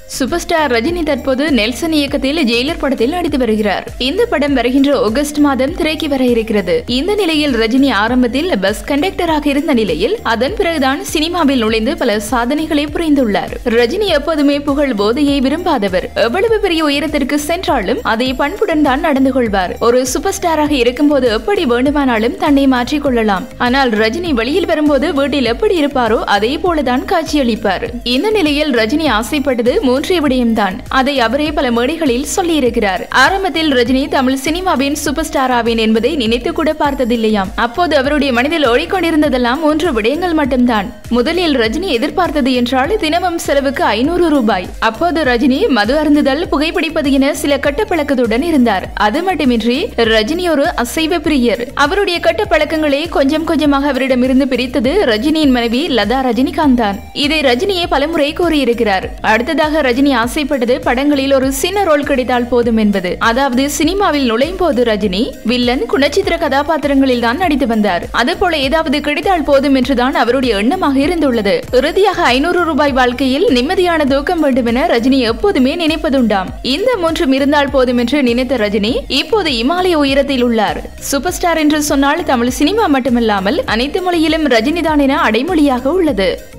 super star Rajini தற்போது Nelson இயக்கத்தில் Jailer படத்தில் நடித்து வருகிறார் இந்த படம் வருகின்ற ஆகஸ்ட் மாதம் திரைக்கு வர இருக்கிறது இந்த நிலையில் ரஜினி ஆரம்பத்தில் பஸ் கண்டக்டராக இருந்த நிலையில் அதன் பிறகுதான் சினிமாவில் நுழைந்து பல சாதனைகளை புரிந்துள்ளார் ரஜினி எப்போதுமே புகழ் போதையை விரும்பாதவர் எவ்வளவு பெரிய உயரத்திற்கு சென்றாலும் அதை பண்புடன் தான் நடந்து கொள்வார் ஒரு சூப்பர் ஸ்டாராக இருக்கும்போது எப்படி வேண்டுமானாலும் தன்னை மாற்றிக் கொள்ளலாம் ஆனால் ரஜினி வெளியில் வரும்போது வீட்டில் எப்படி இருப்பாரோ அதே போலதான் காட்சியளிப்பார் இந்த நிலையில் ரஜினி ஆசைப்பட்டது மூன்றே விடயம்தான் அதை அவரே பல மேடைகளில் சொல்லியிருக்கிறார் ஆரம்பத்தில் ரஜினி தமிழ் சினிமாவின் சூப்பர் ஸ்டார் ஆவேன் என்பதை நினைத்து கூட பார்த்ததில்லையாம் அப்போது அவருடைய மனதில் ஓடிக்கொண்டிருந்ததெல்லாம் மூன்று விடயங்கள் மட்டும்தான் முதலில் ரஜினி எதிர்பார்த்தது என்றால் தினமும் செலவுக்கு ஐநூறு ரூபாய் அப்போது ரஜினி மது அருந்துதல் புகைப்பிடிப்பது என சில கட்ட பழக்கத்துடன் இருந்தார் அது மட்டுமின்றி ரஜினி ஒரு அசைவ பிரியர் அவருடைய கட்ட பழக்கங்களை கொஞ்சம் கொஞ்சமாக அவரிடமிருந்து பிரித்தது ரஜினியின் மனைவி லதா ரஜினிகாந்த் தான் இதை ரஜினியே பலமுறை கூறியிருக்கிறார் அடுத்ததாக ரஜினி ஆசைப்பட்டது படங்களில் ஒரு சின்ன ரோல் கிடைத்தால் போதும் என்பது அதாவது சினிமாவில் நுழையும் போது ரஜினி வில்லன் குணச்சித்திர கதாபாத்திரங்களில் தான் நடித்து வந்தார் அதுபோல ஏதாவது கிடைத்தால் போதும் என்றுதான் அவருடைய எண்ணமாக இருந்துள்ளது இறுதியாக ஐநூறு ரூபாய் வாழ்க்கையில் நிம்மதியான தூக்கம் வேண்டும் என ரஜினி எப்போதுமே நினைப்பதுண்டாம் இந்த மூன்றும் இருந்தால் போதும் என்று நினைத்த ரஜினி இப்போது இமாலய உயரத்தில் உள்ளார் சூப்பர் ஸ்டார் என்று சொன்னால் தமிழ் சினிமா மட்டுமல்லாமல் அனைத்து மொழியிலும் ரஜினிதான் என அடைமொழியாக உள்ளது